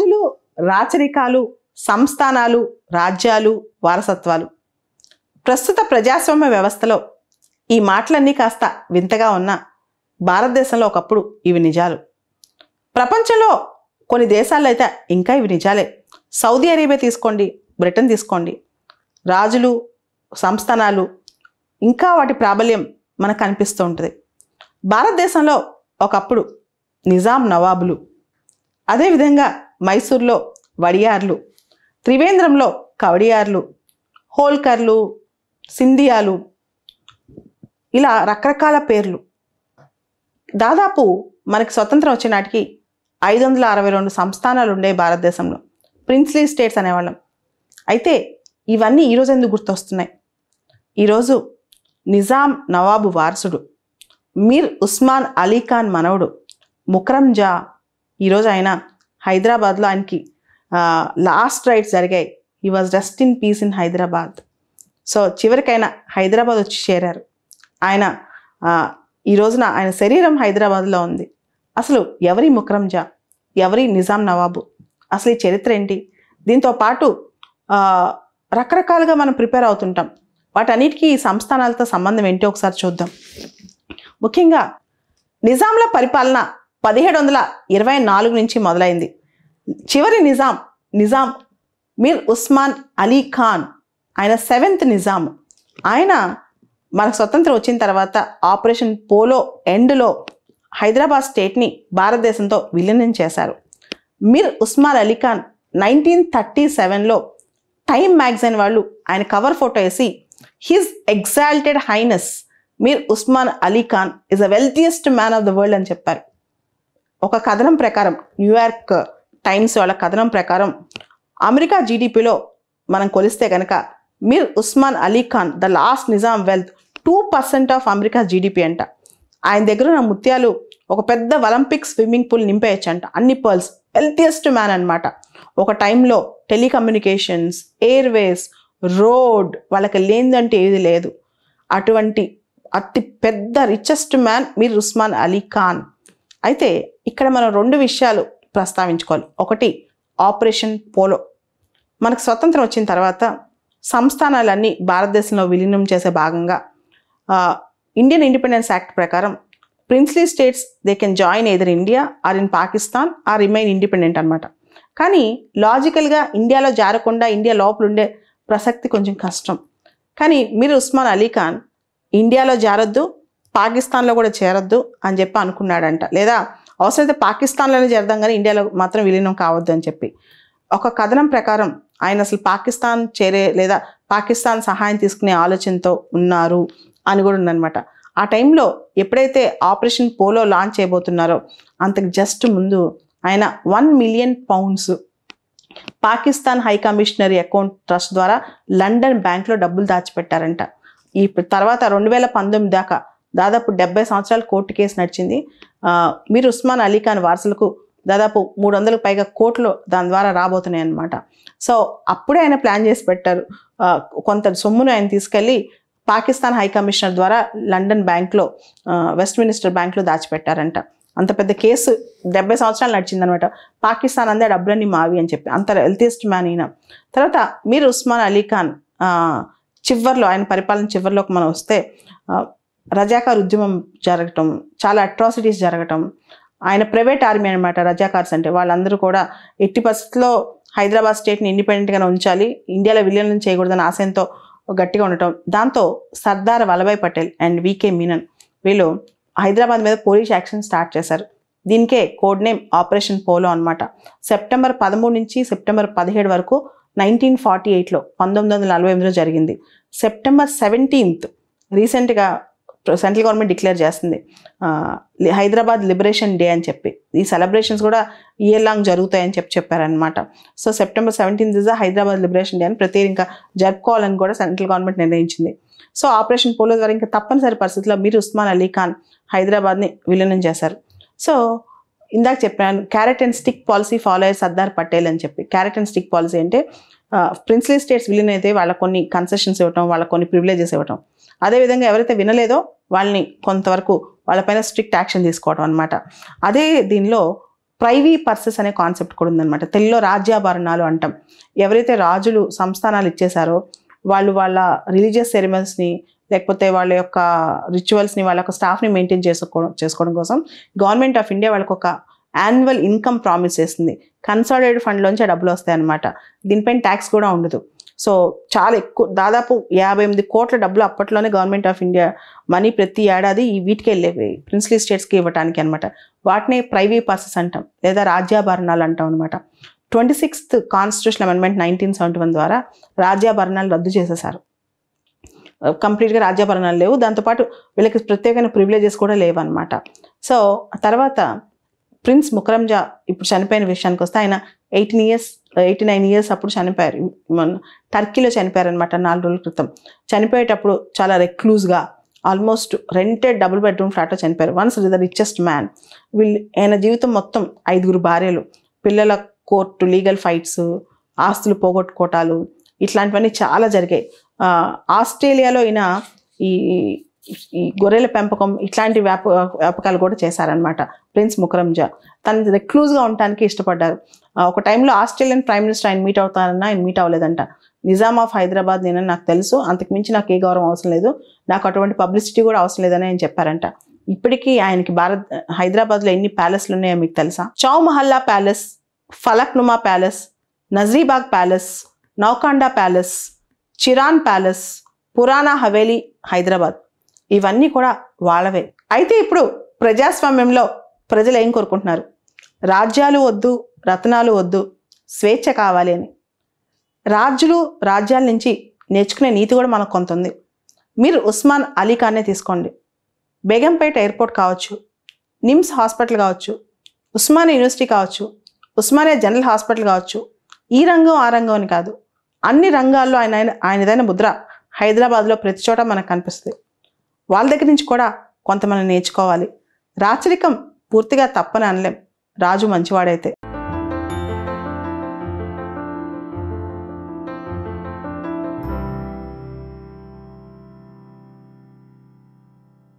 రాజులు రాచరికాలు సంస్థానాలు రాజ్యాలు వారసత్వాలు ప్రస్తుత ప్రజాస్వామ్య వ్యవస్థలో ఈ మాటలన్నీ కాస్త వింతగా ఉన్నా భారతదేశంలో ఒకప్పుడు ఇవి నిజాలు ప్రపంచంలో కొన్ని దేశాల్లో అయితే ఇంకా ఇవి నిజాలే సౌదీ అరేబియా తీసుకోండి బ్రిటన్ తీసుకోండి రాజులు సంస్థానాలు ఇంకా వాటి ప్రాబల్యం మనకు కనిపిస్తూ ఉంటుంది భారతదేశంలో ఒకప్పుడు నిజాం నవాబులు అదేవిధంగా మైసూర్లో వడియార్లు త్రివేంద్రంలో కవడియార్లు హోల్కర్లు సింధియాలు ఇలా రకరకాల పేర్లు దాదాపు మనకి స్వతంత్రం వచ్చే నాటికి ఐదు వందల అరవై రెండు సంస్థానాలు ఉండే భారతదేశంలో ప్రిన్స్లీ స్టేట్స్ అనేవాళ్ళం అయితే ఇవన్నీ ఈరోజు ఎందుకు గుర్తొస్తున్నాయి ఈరోజు నిజాం నవాబు వారసుడు మీర్ ఉస్మాన్ అలీ ఖాన్ మనవడు ముకరం జా ఈరోజు ఆయన హైదరాబాద్లో ఆయనకి లాస్ట్ రైట్స్ జరిగాయి ఈ was rest in peace in Hyderabad so చివరికైనా హైదరాబాద్ వచ్చి చేరారు ఆయన ఆ, ఈ రోజున ఆయన శరీరం హైదరాబాద్లో ఉంది అసలు ఎవరి ముకరం జా ఎవరి నిజాం నవాబు అసలు ఈ చరిత్ర ఏంటి దీంతో పాటు ఆ, రకరకాలుగా మనం ప్రిపేర్ అవుతుంటాం వాటన్నిటికీ ఈ సంస్థానాలతో సంబంధం ఏంటో ఒకసారి చూద్దాం ముఖ్యంగా నిజాంల పరిపాలన పదిహేడు వందల ఇరవై నాలుగు నుంచి మొదలైంది చివరి నిజాం నిజాం మీర్ ఉస్మాన్ అలీ ఖాన్ ఆయన సెవెంత్ నిజాం ఆయన మనకు స్వతంత్రం వచ్చిన తర్వాత ఆపరేషన్ పోలో ఎండ్లో హైదరాబాద్ స్టేట్ని భారతదేశంతో విలీనం చేశారు మీర్ ఉస్మాన్ అలీ ఖాన్ నైన్టీన్ థర్టీ సెవెన్లో టైమ్ మ్యాగజైన్ వాళ్ళు ఆయన కవర్ ఫోటో వేసి his exalted highness Mir Osman Ali Khan is a wealthiest man of the world అని చెప్పారు ఒక కథనం ప్రకారం న్యూయార్క్ టైమ్స్ వాళ్ళ కథనం ప్రకారం అమెరికా జీడిపిలో మనం కొలిస్తే కనుక Mir Osman Ali Khan the last Nizam wealth two percent of America GDP అంట ఆయన దగ్గర ఉన్న ముత్యాలు ఒక పెద్ద ఒలింపిక్ స్విమ్మింగ్ పూల్ నింపేయచ్చు అంట అన్ని పర్ల్స్ వెల్తియెస్ట్ మ్యాన్ అన్నమాట ఒక టైంలో టెలికమ్యూనికేషన్స్ ఎయిర్వేస్ రోడ్ వాళ్ళకి లేనిదంటే ఏది లేదు అటువంటి అతి పెద్ద రిచెస్ట్ మ్యాన్ మీర్ ఉస్మాన్ అలీ ఖాన్ అయితే ఇక్కడ మనం రెండు విషయాలు ప్రస్తావించుకోవాలి ఒకటి ఆపరేషన్ పోలో మనకు స్వతంత్రం వచ్చిన తర్వాత సంస్థానాలన్నీ భారతదేశంలో విలీనం చేసే భాగంగా ఆ, ఇండియన్ ఇండిపెండెన్స్ యాక్ట్ ప్రకారం princely states they can join either India or in Pakistan or remain independent అనమాట కానీ లాజికల్గా ఇండియాలో జారకుండా ఇండియా లోపల ఉండే ప్రసక్తి కొంచెం కష్టం కానీ మీరు ఉస్మాన్ అలీ ఖాన్ ఇండియాలో జారొద్దు పాకిస్తాన్లో కూడా చేరొద్దు అని చెప్పి అనుకున్నాడంట లేదా అవసరమైతే పాకిస్తాన్లోనే చేరదాం కానీ ఇండియాలో మాత్రం విలీనం కావద్దు అని చెప్పి ఒక కథనం ప్రకారం ఆయన అసలు పాకిస్తాన్ చేరే లేదా పాకిస్తాన్ సహాయం తీసుకునే ఆలోచనతో ఉన్నారు అని కూడా ఉందన్నమాట ఆ టైంలో ఎప్పుడైతే ఆపరేషన్ పోలో లాంచ్ చేయబోతున్నారో అంతకు జస్ట్ ముందు ఆయన one million pounds Pakistan high commissioner account trust ద్వారా లండన్ బ్యాంక్లో డబ్బులు దాచిపెట్టారంట ఈ తర్వాత రెండు వేల పంతొమ్మిది దాకా దాదాపు డెబ్బై సంవత్సరాలు కోర్టు కేసు నడిచింది ఆ, మీరు ఉస్మాన్ అలీ ఖాన్ వారసులకు దాదాపు మూడు వందలకు పైగా కోట్లు దాని ద్వారా రాబోతున్నాయి అన్నమాట సో అప్పుడే ఆయన ప్లాన్ చేసి పెట్టారు ఆ, కొంత సొమ్మును ఆయన తీసుకెళ్ళి పాకిస్తాన్ హై కమిషనర్ ద్వారా లండన్ బ్యాంక్లో ఆ, వెస్ట్ మినిస్టర్ బ్యాంక్లో దాచిపెట్టారంట అంత పెద్ద కేసు డెబ్బై సంవత్సరాలు నడిచిందనమాట పాకిస్తాన్ అందే డబ్బులన్నీ మావి అని చెప్పి అంత వెల్తియెస్ట్ మ్యాన్ ఈయన తర్వాత మీరు ఉస్మాన్ అలీ ఖాన్ ఆ, చివర్లో ఆయన పరిపాలన చివరిలోకి మనం వస్తే ఆ, రజాకార్ ఉద్యమం జరగటం చాలా అట్రాసిటీస్ జరగటం ఆయన ప్రైవేట్ ఆర్మీ అనమాట రజాకార్స్ అంటే వాళ్ళందరూ కూడా ఎట్టి పరిస్థితుల్లో హైదరాబాద్ స్టేట్ని ఇండిపెండెంట్గానే ఉంచాలి ఇండియాలో విలీనం చేయకూడదని ఆశయంతో గట్టిగా ఉండటం దాంతో సర్దార్ వల్లభాయ్ పటేల్ అండ్ వికే మీనన్ వీళ్ళు హైదరాబాద్ మీద పోలీస్ యాక్షన్ స్టార్ట్ చేశారు దీనికే కోడ్ నేమ్ ఆపరేషన్ పోలో అనమాట సెప్టెంబర్ పదమూడు నుంచి సెప్టెంబర్ పదిహేడు వరకు నైన్టీన్ ఫార్టీ ఎయిట్లో పంతొమ్మిది వందల నలభై ఎనిమిదిలో జరిగింది సెప్టెంబర్ సెవెంటీన్త్ రీసెంట్గా సెంట్రల్ గవర్నమెంట్ డిక్లేర్ చేస్తుంది ఆ, లి- హైదరాబాద్ లిబరేషన్ డే అని చెప్పి ఈ సెలబ్రేషన్స్ కూడా ఇయర్ లాంగ్ జరుగుతాయని చెప్పి చెప్పారనమాట so September seventeenth is Hyderabad liberation day అని ప్రతి ఇంకా జరుపుకోవాలని కూడా సెంట్రల్ గవర్నమెంట్ నిర్ణయించింది సో ఆపరేషన్ పోలో ద్వారా ఇంకా తప్పనిసరి పరిస్థితుల్లో మీరు ఉస్మాన్ అలీ ఖాన్ హైదరాబాద్ని విలీనం చేశారు సో ఇందాక చెప్పాను carrot and stick policy follow అయ్యే సర్దార్ పటేల్ అని చెప్పి క్యారెట్ అండ్ స్టిక్ పాలసీ అంటే ప్రిన్స్లీ స్టేట్స్ విలీనం అయితే వాళ్ళకి కొన్ని కన్సెషన్స్ ఇవ్వటం వాళ్ళకి కొన్ని ప్రివిలేజెస్ ఇవ్వటం అదేవిధంగా ఎవరైతే వినలేదో వాళ్ళని కొంతవరకు వాళ్ళపైన స్ట్రిక్ట్ యాక్షన్ తీసుకోవడం అనమాట అదే దీనిలో ప్రైవీ పర్సెస్ అనే కాన్సెప్ట్ కూడా ఉందన్నమాట తెలుగులో రాజ్యాభరణాలు అంటాం ఎవరైతే రాజులు సంస్థానాలు ఇచ్చేశారో వాళ్ళు వాళ్ళ రిలీజియస్ సెరిమనీస్ని లేకపోతే వాళ్ళ యొక్క రిచువల్స్ని వాళ్ళ యొక్క స్టాఫ్ని మెయింటైన్ చేసుకోవడం చేసుకోవడం కోసం గవర్నమెంట్ ఆఫ్ ఇండియా వాళ్ళకి ఒక యాన్యువల్ ఇన్కమ్ ప్రామిస్ చేస్తుంది కన్సాలిడేటెడ్ ఫండ్లోంచి ఆ డబ్బులు వస్తాయి అన్నమాట దీనిపైన ట్యాక్స్ కూడా ఉండదు సో చాలా ఎక్కువ దాదాపు యాభై ఎనిమిది కోట్ల డబ్బులు అప్పట్లోనే గవర్నమెంట్ ఆఫ్ ఇండియా మనీ ప్రతి ఏడాది ఈ వీటికి వెళ్ళేవి ప్రిన్స్లీ స్టేట్స్కి ఇవ్వడానికి అనమాట వాటిని ప్రైవీ పర్సెస్ అంటాం లేదా రాజ్యాభరణాలు అంటాం అనమాట twenty sixth constitution amendment nineteen seventy one ద్వారా రాజ్యాభరణాలు రద్దు చేసేశారు కంప్లీట్గా రాజ్యాభరణాలు లేవు దాంతోపాటు వీళ్ళకి ప్రత్యేకమైన ప్రివిలేజెస్ కూడా లేవు అనమాట సో తర్వాత ప్రిన్స్ ముకరంజా ఇప్పుడు చనిపోయిన విషయానికి వస్తే ఆయన eighteen years eighty nine years అప్పుడు చనిపోయారు మన టర్కీలో చనిపోయారు అనమాట నాలుగు రోజుల క్రితం చనిపోయేటప్పుడు చాలా రెక్లూజ్గా ఆల్మోస్ట్ రెంటెడ్ డబుల్ బెడ్రూమ్ ఫ్లాట్లో చనిపోయారు వన్స్ ద రిచెస్ట్ మ్యాన్ వీళ్ళు ఆయన జీవితం మొత్తం ఐదుగురు భార్యలు పిల్లల కోర్టు లీగల్ ఫైట్స్ ఆస్తులు పోగొట్టుకోవటాలు ఇట్లాంటివన్నీ చాలా జరిగాయి ఆ, ఆస్ట్రేలియాలో ఈయన ఈ ఈ గొర్రెల పెంపకం ఇట్లాంటి వ్యాప వ్యాపకాలు కూడా చేశారనమాట ప్రిన్స్ ముకరంజా తను రెక్లూజ్గా ఉండటానికి ఇష్టపడ్డారు ఆ, ఒక టైంలో ఆస్ట్రేలియన్ ప్రైమ్ మినిస్టర్ ఆయన మీట్ అవుతారన్నా ఆయన మీట్ అవ్వలేదంట నిజాం ఆఫ్ హైదరాబాద్ నేనని నాకు తెలుసు అంతకు మించి నాకు ఏ గౌరవం అవసరం లేదు నాకు అటువంటి పబ్లిసిటీ కూడా అవసరం లేదని ఆయన చెప్పారంట ఇప్పటికీ ఆయనకి భారత్ హైదరాబాద్లో ఎన్ని ప్యాలెస్లు ఉన్నాయో మీకు తెలుసా Chow Mahalla palace Falaknuma palace Nazribagh palace Naukhanda palace Chiran palace Purana Haveli Hyderabad ఇవన్నీ కూడా వాళ్ళవే అయితే ఇప్పుడు ప్రజాస్వామ్యంలో ప్రజలు ఏం కోరుకుంటున్నారు రాజ్యాలు వద్దు రత్నాలు వద్దు స్వేచ్ఛ కావాలి అని రాజులు రాజ్యాల నుంచి నేర్చుకునే నీతి కూడా మనకు కొంత ఉంది మీరు ఉస్మాన్ అలీ ఖాన్నే తీసుకోండి బేగంపేట ఎయిర్పోర్ట్ కావచ్చు నిమ్స్ హాస్పిటల్ కావచ్చు ఉస్మానియా యూనివర్సిటీ కావచ్చు ఉస్మానియా జనరల్ హాస్పిటల్ కావచ్చు ఈ రంగం ఆ రంగం అని కాదు అన్ని రంగాల్లో ఆయన ఆయన- ఆయనదైన ముద్ర హైదరాబాద్లో ప్రతి చోట మనకు కనిపిస్తుంది వాళ్ళ దగ్గర నుంచి కూడా కొంత మనం నేర్చుకోవాలి రాచరికం పూర్తిగా తప్పని అనలేం రాజు మంచివాడైతే